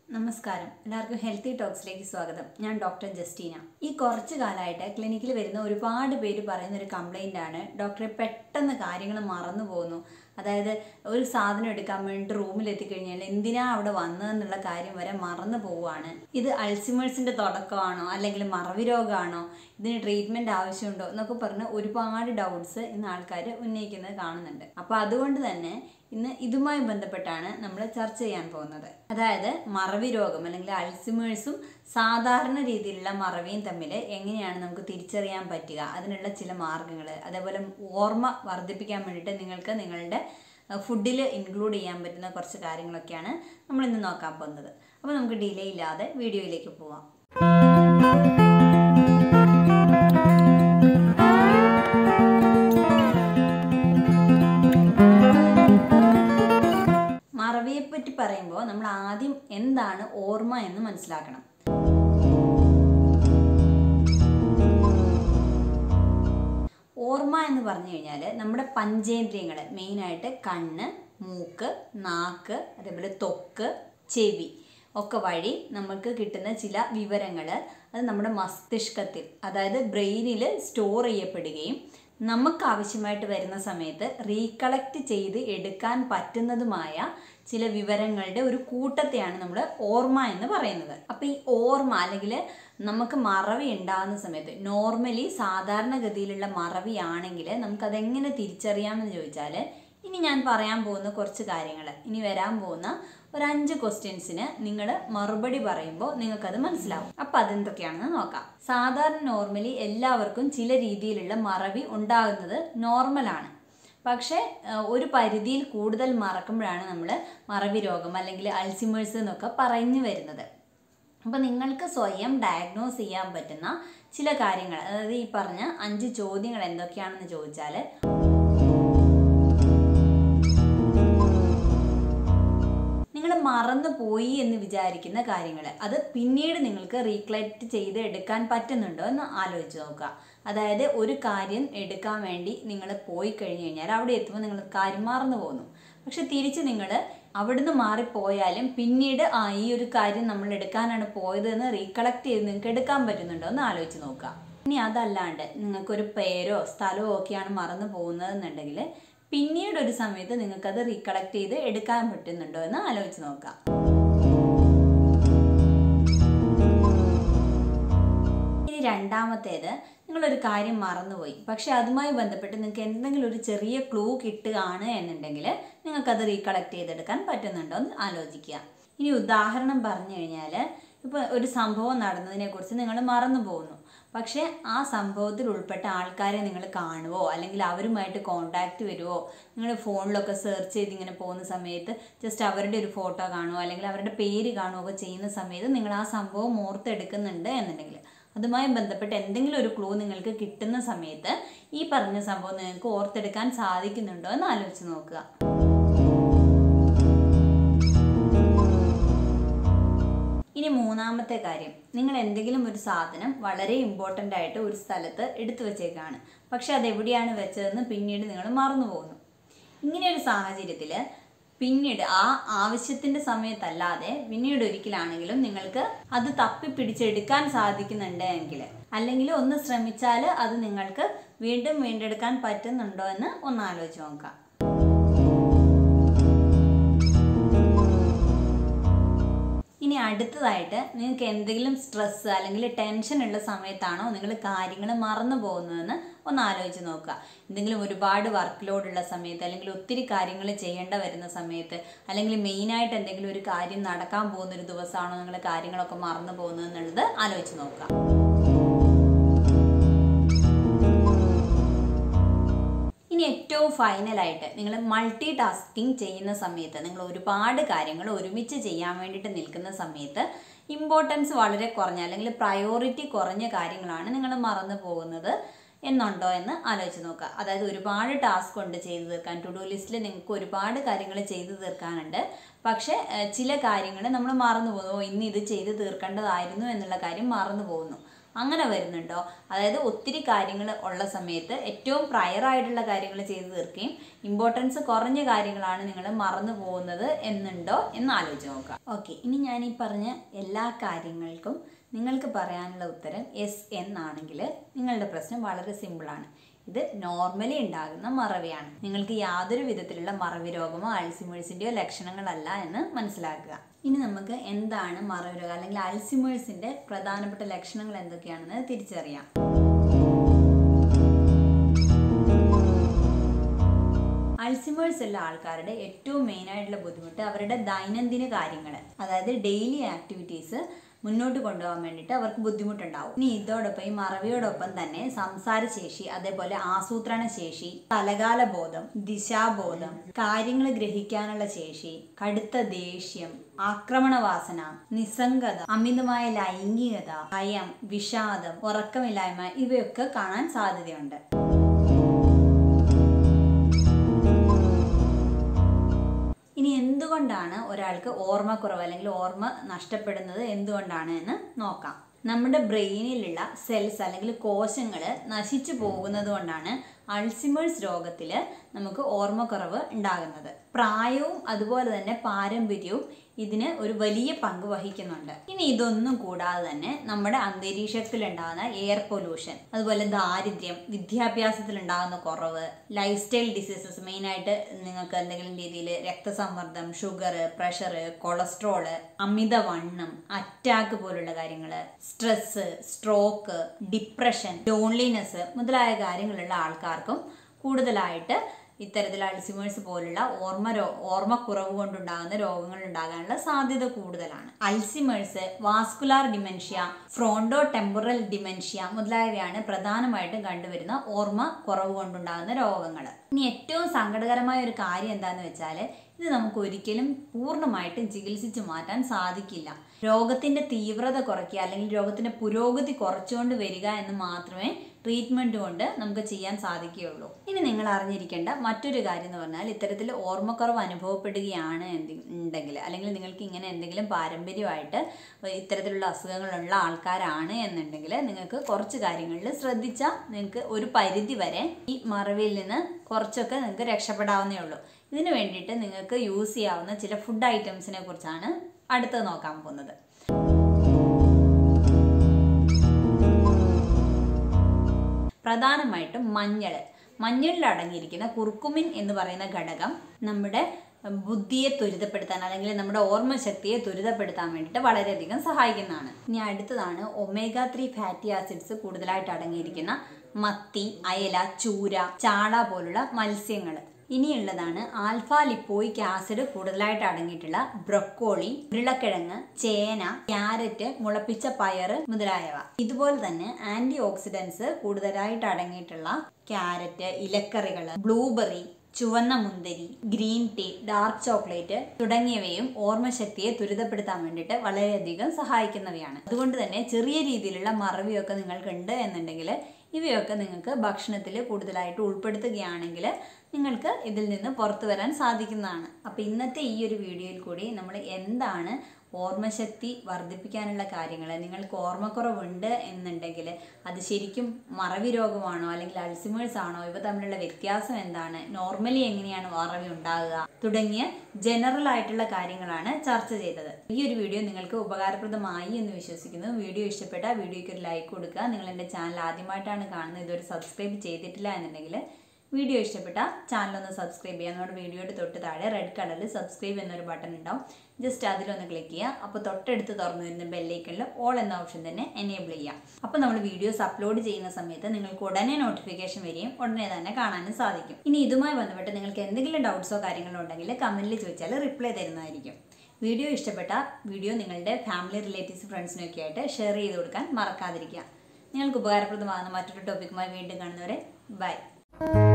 നമസ്കാരം എല്ലാവർക്കും ഹെൽത്തി ടോക്സിലേക്ക് സ്വാഗതം ഞാൻ ഡോക്ടർ ജസ്റ്റീന ഈ കുറച്ച് കാലമായിട്ട് ക്ലിനിക്കിൽ വരുന്ന ഒരുപാട് പേര് പറയുന്ന ഒരു കംപ്ലൈൻ്റ് ആണ് ഡോക്ടറെ പെട്ടെന്ന് കാര്യങ്ങൾ മറന്നു പോകുന്നു അതായത് ഒരു സാധനം എടുക്കാൻ വേണ്ടി റൂമിൽ എത്തിക്കഴിഞ്ഞാൽ എന്തിനാ അവിടെ വന്നതെന്നുള്ള കാര്യം വരെ മറന്നു പോവുകയാണ് ഇത് അൾസിമേഴ്സിൻ്റെ തുടക്കമാണോ അല്ലെങ്കിൽ മറവി രോഗമാണോ ഇതിന് ട്രീറ്റ്മെൻറ്റ് ആവശ്യമുണ്ടോ എന്നൊക്കെ പറഞ്ഞ് ഒരുപാട് ഡൗട്ട്സ് ഇന്ന് ആൾക്കാർ ഉന്നയിക്കുന്നത് കാണുന്നുണ്ട് അപ്പോൾ അതുകൊണ്ട് തന്നെ ഇന്ന് ഇതുമായി ബന്ധപ്പെട്ടാണ് നമ്മൾ ചർച്ച ചെയ്യാൻ പോകുന്നത് അതായത് മറവി രോഗം അല്ലെങ്കിൽ അൾസിമേഴ്സും സാധാരണ രീതിയിലുള്ള മറവിയും തമ്മിൽ എങ്ങനെയാണ് നമുക്ക് തിരിച്ചറിയാൻ പറ്റുക അതിനുള്ള ചില മാർഗങ്ങൾ അതേപോലെ ഓർമ്മ വർദ്ധിപ്പിക്കാൻ വേണ്ടിയിട്ട് നിങ്ങൾക്ക് നിങ്ങളുടെ ഫുഡിൽ ഇൻക്ലൂഡ് ചെയ്യാൻ പറ്റുന്ന കുറച്ച് കാര്യങ്ങളൊക്കെയാണ് നമ്മൾ ഇന്ന് നോക്കാൻ പോകുന്നത് അപ്പോൾ നമുക്ക് ഡിലേ ഇല്ലാതെ വീഡിയോയിലേക്ക് പോവാം മറവിയെപ്പറ്റി പറയുമ്പോൾ നമ്മൾ ആദ്യം എന്താണ് ഓർമ്മ എന്ന് മനസ്സിലാക്കണം ഓർമ്മ എന്ന് പറഞ്ഞു കഴിഞ്ഞാൽ നമ്മുടെ പഞ്ചേന്ദ്രിയങ്ങൾ മെയിനായിട്ട് കണ്ണ് മൂക്ക് നാക്ക് അതേപോലെ ത്വക്ക് ചെവി ഒക്കെ വഴി നമുക്ക് കിട്ടുന്ന ചില വിവരങ്ങൾ അത് നമ്മുടെ മസ്തിഷ്കത്തിൽ അതായത് ബ്രെയിനിൽ സ്റ്റോർ ചെയ്യപ്പെടുകയും നമുക്ക് ആവശ്യമായിട്ട് വരുന്ന സമയത്ത് റീകളക്ട് ചെയ്ത് എടുക്കാൻ പറ്റുന്നതുമായ ചില വിവരങ്ങളുടെ ഒരു കൂട്ടത്തെയാണ് നമ്മൾ ഓർമ്മ എന്ന് പറയുന്നത് അപ്പോൾ ഈ ഓർമ്മ അല്ലെങ്കിൽ നമുക്ക് മറവി ഉണ്ടാകുന്ന സമയത്ത് നോർമലി സാധാരണഗതിയിലുള്ള മറവിയാണെങ്കിൽ നമുക്കതെങ്ങനെ തിരിച്ചറിയാമെന്ന് ചോദിച്ചാൽ ഇനി ഞാൻ പറയാൻ പോകുന്ന കുറച്ച് കാര്യങ്ങൾ ഇനി വരാൻ പോകുന്ന ഒരു അഞ്ച് ക്വസ്റ്റ്യൻസിന് നിങ്ങൾ മറുപടി പറയുമ്പോൾ നിങ്ങൾക്കത് മനസ്സിലാവും അപ്പം അതെന്തൊക്കെയാണെന്ന് നോക്കാം സാധാരണ നോർമലി എല്ലാവർക്കും ചില രീതിയിലുള്ള മറവി ഉണ്ടാകുന്നത് നോർമലാണ് പക്ഷേ ഒരു പരിധിയിൽ കൂടുതൽ മറക്കുമ്പോഴാണ് നമ്മൾ മറവി രോഗം അല്ലെങ്കിൽ അൾസിമേഴ്സ് എന്നൊക്കെ പറഞ്ഞു വരുന്നത് അപ്പോൾ നിങ്ങൾക്ക് സ്വയം ഡയഗ്നോസ് ചെയ്യാൻ പറ്റുന്ന ചില കാര്യങ്ങൾ അതായത് ഈ പറഞ്ഞ അഞ്ച് ചോദ്യങ്ങൾ എന്തൊക്കെയാണെന്ന് ചോദിച്ചാൽ നിങ്ങൾ മറന്നു പോയി എന്ന് വിചാരിക്കുന്ന കാര്യങ്ങൾ അത് പിന്നീട് നിങ്ങൾക്ക് റീക്ലക്റ്റ് ചെയ്ത് എടുക്കാൻ പറ്റുന്നുണ്ടോ എന്ന് ആലോചിച്ച് നോക്കുക അതായത് ഒരു കാര്യം എടുക്കാൻ വേണ്ടി നിങ്ങൾ പോയി കഴിഞ്ഞ് കഴിഞ്ഞാൽ അവിടെ എത്തുമ്പോൾ നിങ്ങൾ കാര്യം മറന്നു പോകുന്നു പക്ഷെ തിരിച്ച് നിങ്ങൾ അവിടുന്ന് മാറിപ്പോയാലും പിന്നീട് ആ ഈ ഒരു കാര്യം നമ്മൾ എടുക്കാനാണ് പോയതെന്ന് റീകളക്ട് ചെയ്ത് നിങ്ങൾക്ക് എടുക്കാൻ പറ്റുന്നുണ്ടോ എന്ന് ആലോചിച്ച് നോക്കുക ഇനി അതല്ലാണ്ട് നിങ്ങൾക്കൊരു പേരോ സ്ഥലമോ ഒക്കെയാണ് മറന്നു പോകുന്നതെന്നുണ്ടെങ്കിൽ പിന്നീട് ഒരു സമയത്ത് നിങ്ങൾക്കത് റീകളക്ട് ചെയ്ത് എടുക്കാൻ പറ്റുന്നുണ്ടോ എന്ന് ആലോചിച്ച് നോക്കാം ഇനി രണ്ടാമത്തേത് നിങ്ങളൊരു കാര്യം മറന്നുപോയി പക്ഷെ അതുമായി ബന്ധപ്പെട്ട് നിങ്ങൾക്ക് എന്തെങ്കിലും ഒരു ചെറിയ ക്ലൂ കിട്ടുകയാണ് എന്നുണ്ടെങ്കിൽ നിങ്ങൾക്കത് റീകളക്ട് ചെയ്തെടുക്കാൻ പറ്റുന്നുണ്ടോ എന്ന് ആലോചിക്കുക ഇനി ഉദാഹരണം പറഞ്ഞു കഴിഞ്ഞാൽ ഇപ്പോൾ ഒരു സംഭവം നടന്നതിനെക്കുറിച്ച് നിങ്ങൾ മറന്നു പോകുന്നു പക്ഷേ ആ സംഭവത്തിൽ ഉൾപ്പെട്ട ആൾക്കാരെ നിങ്ങൾ കാണുവോ അല്ലെങ്കിൽ അവരുമായിട്ട് കോണ്ടാക്റ്റ് വരുമോ നിങ്ങൾ ഫോണിലൊക്കെ സെർച്ച് ചെയ്ത് ഇങ്ങനെ പോകുന്ന സമയത്ത് ജസ്റ്റ് അവരുടെ ഒരു ഫോട്ടോ കാണുമോ അല്ലെങ്കിൽ അവരുടെ പേര് കാണുകയോ ഒക്കെ ചെയ്യുന്ന സമയത്ത് നിങ്ങൾ ആ സംഭവം ഓർത്തെടുക്കുന്നുണ്ട് എന്നുണ്ടെങ്കിൽ അതുമായി ബന്ധപ്പെട്ട് എന്തെങ്കിലും ഒരു ക്ലൂ നിങ്ങൾക്ക് കിട്ടുന്ന സമയത്ത് ഈ പറഞ്ഞ സംഭവം നിങ്ങൾക്ക് ഓർത്തെടുക്കാൻ സാധിക്കുന്നുണ്ടോ എന്ന് ആലോചിച്ച് നോക്കുക ഇനി മൂന്നാമത്തെ കാര്യം നിങ്ങൾ എന്തെങ്കിലും ഒരു സാധനം വളരെ ഇമ്പോർട്ടൻ്റ് ആയിട്ട് ഒരു സ്ഥലത്ത് എടുത്തു വെച്ചേക്കാണ് പക്ഷെ അത് എവിടെയാണ് വെച്ചതെന്ന് പിന്നീട് നിങ്ങൾ മറന്നു പോകുന്നു ഇങ്ങനെ ഒരു സാഹചര്യത്തിൽ പിന്നീട് ആ ആവശ്യത്തിൻ്റെ സമയത്തല്ലാതെ പിന്നീട് ഒരിക്കലാണെങ്കിലും നിങ്ങൾക്ക് അത് തപ്പി പിടിച്ചെടുക്കാൻ സാധിക്കുന്നുണ്ട് എങ്കിൽ അല്ലെങ്കിൽ ഒന്ന് ശ്രമിച്ചാൽ അത് നിങ്ങൾക്ക് വീണ്ടും വീണ്ടെടുക്കാൻ പറ്റുന്നുണ്ടോ എന്ന് ഒന്ന് ആലോചിച്ച് നോക്കാം ഇനി അടുത്തതായിട്ട് നിങ്ങൾക്ക് എന്തെങ്കിലും സ്ട്രെസ് അല്ലെങ്കിൽ ടെൻഷൻ ഉള്ള സമയത്താണോ നിങ്ങൾ കാര്യങ്ങൾ മറന്നു പോകുന്നതെന്ന് ഒന്ന് ആലോചിച്ച് നോക്കുക എന്തെങ്കിലും ഒരുപാട് വർക്ക് ലോഡ് ഉള്ള സമയത്ത് അല്ലെങ്കിൽ ഒത്തിരി കാര്യങ്ങൾ ചെയ്യേണ്ട വരുന്ന സമയത്ത് അല്ലെങ്കിൽ മെയിനായിട്ട് എന്തെങ്കിലും ഒരു കാര്യം നടക്കാൻ പോകുന്ന ഒരു ദിവസമാണോ നിങ്ങൾ കാര്യങ്ങളൊക്കെ മറന്നു പോകുന്നത് എന്നുള്ളത് ആലോചിച്ച് നോക്കുക ഇനി ഏറ്റവും ഫൈനലായിട്ട് നിങ്ങൾ മൾട്ടി ടാസ്കിങ് ചെയ്യുന്ന സമയത്ത് നിങ്ങൾ ഒരുപാട് കാര്യങ്ങൾ ഒരുമിച്ച് ചെയ്യാൻ വേണ്ടിയിട്ട് നിൽക്കുന്ന സമയത്ത് ഇമ്പോർട്ടൻസ് വളരെ കുറഞ്ഞ അല്ലെങ്കിൽ പ്രയോറിറ്റി കുറഞ്ഞ കാര്യങ്ങളാണ് നിങ്ങൾ മറന്നു പോകുന്നത് എന്നുണ്ടോ എന്ന് ആലോചിച്ച് നോക്കുക അതായത് ഒരുപാട് ടാസ്ക് ഉണ്ട് ചെയ്തു തീർക്കാൻ ടു ഡു ലിസ്റ്റിൽ നിങ്ങൾക്ക് ഒരുപാട് കാര്യങ്ങൾ ചെയ്തു തീർക്കാനുണ്ട് പക്ഷേ ചില കാര്യങ്ങൾ നമ്മൾ മറന്നു പോകുന്നു ഇന്ന് ഇത് ചെയ്ത് തീർക്കേണ്ടതായിരുന്നു എന്നുള്ള കാര്യം മറന്നു പോകുന്നു അങ്ങനെ വരുന്നുണ്ടോ അതായത് ഒത്തിരി കാര്യങ്ങൾ ഉള്ള സമയത്ത് ഏറ്റവും പ്രയർ ആയിട്ടുള്ള കാര്യങ്ങൾ ചെയ്തു തീർക്കുകയും ഇമ്പോർട്ടൻസ് കുറഞ്ഞ കാര്യങ്ങളാണ് നിങ്ങൾ മറന്നു പോകുന്നത് എന്നുണ്ടോ എന്ന് ആലോചിച്ച് നോക്കുക ഓക്കെ ഇനി ഞാൻ ഈ പറഞ്ഞ എല്ലാ കാര്യങ്ങൾക്കും നിങ്ങൾക്ക് പറയാനുള്ള ഉത്തരം എസ് എന്നാണെങ്കിൽ നിങ്ങളുടെ പ്രശ്നം വളരെ സിമ്പിളാണ് ഇത് നോർമലി ഉണ്ടാകുന്ന മറവിയാണ് നിങ്ങൾക്ക് യാതൊരു വിധത്തിലുള്ള മറവി രോഗമോ അൾസിമേഴ്സിൻ്റെയോ ലക്ഷണങ്ങളല്ല എന്ന് മനസ്സിലാക്കുക ഇനി നമുക്ക് എന്താണ് മറവി രോഗം അല്ലെങ്കിൽ അൾസിമേഴ്സിൻ്റെ പ്രധാനപ്പെട്ട ലക്ഷണങ്ങൾ എന്തൊക്കെയാണെന്ന് തിരിച്ചറിയാം അൾസിമേഴ്സ് ഉള്ള ആൾക്കാരുടെ ഏറ്റവും മെയിൻ ആയിട്ടുള്ള ബുദ്ധിമുട്ട് അവരുടെ ദൈനംദിന കാര്യങ്ങൾ അതായത് ഡെയിലി ആക്ടിവിറ്റീസ് മുന്നോട്ട് കൊണ്ടുപോകാൻ വേണ്ടിയിട്ട് അവർക്ക് ബുദ്ധിമുട്ടുണ്ടാവും ഇനി ഇതോടൊപ്പം ഈ മറവിയോടൊപ്പം തന്നെ സംസാരശേഷി അതേപോലെ ആസൂത്രണ ശേഷി തലകാല ബോധം ദിശാബോധം കാര്യങ്ങൾ ഗ്രഹിക്കാനുള്ള ശേഷി കടുത്ത ദേഷ്യം ആക്രമണവാസന നിസ്സംഗത അമിതമായ ലൈംഗികത ഭയം വിഷാദം ഉറക്കമില്ലായ്മ ഇവയൊക്കെ കാണാൻ സാധ്യതയുണ്ട് ഇനി എന്തുകൊണ്ടാണ് ഒരാൾക്ക് ഓർമ്മക്കുറവ് അല്ലെങ്കിൽ ഓർമ്മ നഷ്ടപ്പെടുന്നത് എന്തുകൊണ്ടാണ് എന്ന് നോക്കാം നമ്മുടെ ബ്രെയിനിലുള്ള സെൽസ് അല്ലെങ്കിൽ കോശങ്ങൾ നശിച്ചു പോകുന്നത് കൊണ്ടാണ് അൾസിമേഴ്സ് രോഗത്തിൽ നമുക്ക് ഓർമ്മക്കുറവ് ഉണ്ടാകുന്നത് പ്രായവും അതുപോലെ തന്നെ പാരമ്പര്യവും ഇതിന് ഒരു വലിയ പങ്ക് വഹിക്കുന്നുണ്ട് ഇനി ഇതൊന്നും കൂടാതെ തന്നെ നമ്മുടെ അന്തരീക്ഷത്തിൽ ഉണ്ടാകുന്ന എയർ പൊല്യൂഷൻ അതുപോലെ ദാരിദ്ര്യം വിദ്യാഭ്യാസത്തിൽ ഉണ്ടാകുന്ന കുറവ് ലൈഫ് സ്റ്റൈൽ ഡിസീസസ് മെയിനായിട്ട് നിങ്ങൾക്ക് എന്തെങ്കിലും രീതിയിൽ രക്തസമ്മർദ്ദം ഷുഗർ പ്രഷർ കൊളസ്ട്രോള് അമിതവണ്ണം അറ്റാക്ക് പോലുള്ള കാര്യങ്ങൾ സ്ട്രെസ് സ്ട്രോക്ക് ഡിപ്രഷൻ ലോൺലിനെസ് മുതലായ കാര്യങ്ങളുള്ള ആൾക്കാർക്കും കൂടുതലായിട്ട് ഇത്തരത്തിൽ അൾസിമേഴ്സ് പോലുള്ള ഓർമ്മ രോ ഓർമ്മക്കുറവ് കൊണ്ടുണ്ടാകുന്ന രോഗങ്ങൾ ഉണ്ടാകാനുള്ള സാധ്യത കൂടുതലാണ് Alzheimer's vascular dementia fronto temporal dementia മുതലായവയാണ് പ്രധാനമായിട്ടും കണ്ടുവരുന്ന ഓർമ്മ കുറവ് കൊണ്ടുണ്ടാകുന്ന രോഗങ്ങൾ ഇനി ഏറ്റവും സങ്കടകരമായ ഒരു കാര്യം എന്താണെന്ന് വെച്ചാൽ ഇത് നമുക്ക് ഒരിക്കലും പൂർണ്ണമായിട്ടും ചികിത്സിച്ച് മാറ്റാൻ സാധിക്കില്ല രോഗത്തിന്റെ തീവ്രത കുറയ്ക്കുക അല്ലെങ്കിൽ രോഗത്തിന്റെ പുരോഗതി കുറച്ചുകൊണ്ട് വരിക എന്ന് മാത്രമേ ട്രീറ്റ്മെന്റ് കൊണ്ട് നമുക്ക് ചെയ്യാൻ സാധിക്കുകയുള്ളൂ ഇനി നിങ്ങൾ അറിഞ്ഞിരിക്കേണ്ട മറ്റൊരു കാര്യം എന്ന് പറഞ്ഞാൽ ഇത്തരത്തിൽ ഓർമ്മക്കുറവ് അനുഭവപ്പെടുകയാണ് എന്തി- ഉണ്ടെങ്കിൽ അല്ലെങ്കിൽ നിങ്ങൾക്ക് ഇങ്ങനെ എന്തെങ്കിലും പാരമ്പര്യമായിട്ട് ഇത്തരത്തിലുള്ള അസുഖങ്ങളുള്ള ആൾക്കാരാണ് എന്നുണ്ടെങ്കിൽ നിങ്ങൾക്ക് കുറച്ച് കാര്യങ്ങളിൽ ശ്രദ്ധിച്ചാൽ നിങ്ങൾക്ക് ഒരു പരിധി വരെ ഈ മറവിയിൽ നിന്ന് കുറച്ചൊക്കെ നിങ്ങൾക്ക് രക്ഷപ്പെടാവുന്നേ ഉള്ളൂ ഇതിന് വേണ്ടിയിട്ട് നിങ്ങൾക്ക് യൂസ് ചെയ്യാവുന്ന ചില ഫുഡ് ഐറ്റംസിനെ കുറിച്ചാണ് അടുത്തത് നോക്കാൻ പോകുന്നത് പ്രധാനമായിട്ടും മഞ്ഞൾ മഞ്ഞളിൽ അടങ്ങിയിരിക്കുന്ന കുർക്കുമിൻ എന്ന് പറയുന്ന ഘടകം നമ്മുടെ ബുദ്ധിയെ ത്വരിതപ്പെടുത്താൻ അല്ലെങ്കിൽ നമ്മുടെ ഓർമ്മശക്തിയെ ത്വരിതപ്പെടുത്താൻ വേണ്ടിയിട്ട് വളരെയധികം സഹായിക്കുന്നതാണ് ഇനി അടുത്തതാണ് ഒമേഗ ത്രീ ഫാറ്റി ആസിഡ്സ് കൂടുതലായിട്ട് അടങ്ങിയിരിക്കുന്ന മത്തി അയല ചൂര ചാള പോലുള്ള മത്സ്യങ്ങൾ ഇനിയുള്ളതാണ് ആൽഫ ലിപ്പോയിക് ആസിഡ് കൂടുതലായിട്ട് അടങ്ങിയിട്ടുള്ള ബ്രൊക്കോളി ഉരുളക്കിഴങ്ങ് ചേന ക്യാരറ്റ് മുളപ്പിച്ച പയറ് മുതലായവ ഇതുപോലെ തന്നെ ആന്റി ഓക്സിഡൻസ് കൂടുതലായിട്ട് അടങ്ങിയിട്ടുള്ള ക്യാരറ്റ് ഇലക്കറികൾ ബ്ലൂബെറി ചുവന്ന മുന്തിരി ഗ്രീൻ ടീ ഡാർക്ക് ചോക്ലേറ്റ് തുടങ്ങിയവയും ഓർമ്മശക്തിയെ ത്വരിതപ്പെടുത്താൻ വേണ്ടിയിട്ട് വളരെയധികം സഹായിക്കുന്നവയാണ് അതുകൊണ്ട് തന്നെ ചെറിയ രീതിയിലുള്ള മറവിയൊക്കെ നിങ്ങൾക്കുണ്ട് എന്നുണ്ടെങ്കിൽ ഇവയൊക്കെ നിങ്ങൾക്ക് ഭക്ഷണത്തിൽ കൂടുതലായിട്ട് ഉൾപ്പെടുത്തുകയാണെങ്കിൽ നിങ്ങൾക്ക് ഇതിൽ നിന്ന് പുറത്തു വരാൻ സാധിക്കുന്നതാണ് അപ്പോൾ ഇന്നത്തെ ഈ ഒരു വീഡിയോയിൽ കൂടി നമ്മൾ എന്താണ് ഓർമ്മശക്തി വർദ്ധിപ്പിക്കാനുള്ള കാര്യങ്ങൾ നിങ്ങൾക്ക് ഓർമ്മക്കുറവുണ്ട് എന്നുണ്ടെങ്കിൽ അത് ശരിക്കും മറവി രോഗമാണോ അല്ലെങ്കിൽ അൾസിമേഴ്സ് ആണോ ഇവ തമ്മിലുള്ള വ്യത്യാസം എന്താണ് നോർമലി എങ്ങനെയാണ് മറവി ഉണ്ടാകുക തുടങ്ങിയ ജനറൽ ആയിട്ടുള്ള കാര്യങ്ങളാണ് ചർച്ച ചെയ്തത് ഈ ഒരു വീഡിയോ നിങ്ങൾക്ക് ഉപകാരപ്രദമായി എന്ന് വിശ്വസിക്കുന്നു വീഡിയോ ഇഷ്ടപ്പെട്ട വീഡിയോയ്ക്ക് ഒരു ലൈക്ക് കൊടുക്കുക നിങ്ങൾ എൻ്റെ ചാനൽ ആദ്യമായിട്ടാണ് കാണുന്നത് ഇതുവരെ സബ്സ്ക്രൈബ് ചെയ്തിട്ടില്ല എന്നുണ്ടെങ്കിൽ വീഡിയോ ഇഷ്ടപ്പെട്ട ചാനൽ ഒന്ന് സബ്സ്ക്രൈബ് ചെയ്യുക നമ്മുടെ വീഡിയോയുടെ തൊട്ട് താഴെ റെഡ് കളറിൽ സബ്സ്ക്രൈബ് എന്നൊരു ബട്ടൺ ഉണ്ടാവും ജസ്റ്റ് അതിലൊന്ന് ക്ലിക്ക് ചെയ്യുക അപ്പോൾ തൊട്ടടുത്ത് തുറന്നു വരുന്ന ബെല്ലൈക്കണിൽ ഓൾ എന്ന ഓപ്ഷൻ തന്നെ എനേബിൾ ചെയ്യുക അപ്പോൾ നമ്മൾ വീഡിയോസ് അപ്ലോഡ് ചെയ്യുന്ന സമയത്ത് നിങ്ങൾക്ക് ഉടനെ നോട്ടിഫിക്കേഷൻ വരികയും ഉടനെ തന്നെ കാണാനും സാധിക്കും ഇനി ഇതുമായി ബന്ധപ്പെട്ട് നിങ്ങൾക്ക് എന്തെങ്കിലും ഡൗട്ട്സോ കാര്യങ്ങളോ ഉണ്ടെങ്കിൽ കമൻറ്റിൽ ചോദിച്ചാൽ റിപ്ലൈ തരുന്നതായിരിക്കും വീഡിയോ ഇഷ്ടപ്പെട്ട വീഡിയോ നിങ്ങളുടെ ഫാമിലി റിലേറ്റീവ്സ് ഫ്രണ്ട്സിനൊക്കെ ആയിട്ട് ഷെയർ ചെയ്ത് കൊടുക്കാൻ മറക്കാതിരിക്കുക നിങ്ങൾക്ക് ഉപകാരപ്രദമാകുന്ന മറ്റൊരു ടോപ്പിക്കുമായി വീണ്ടും കാണുന്നവരെ ബൈ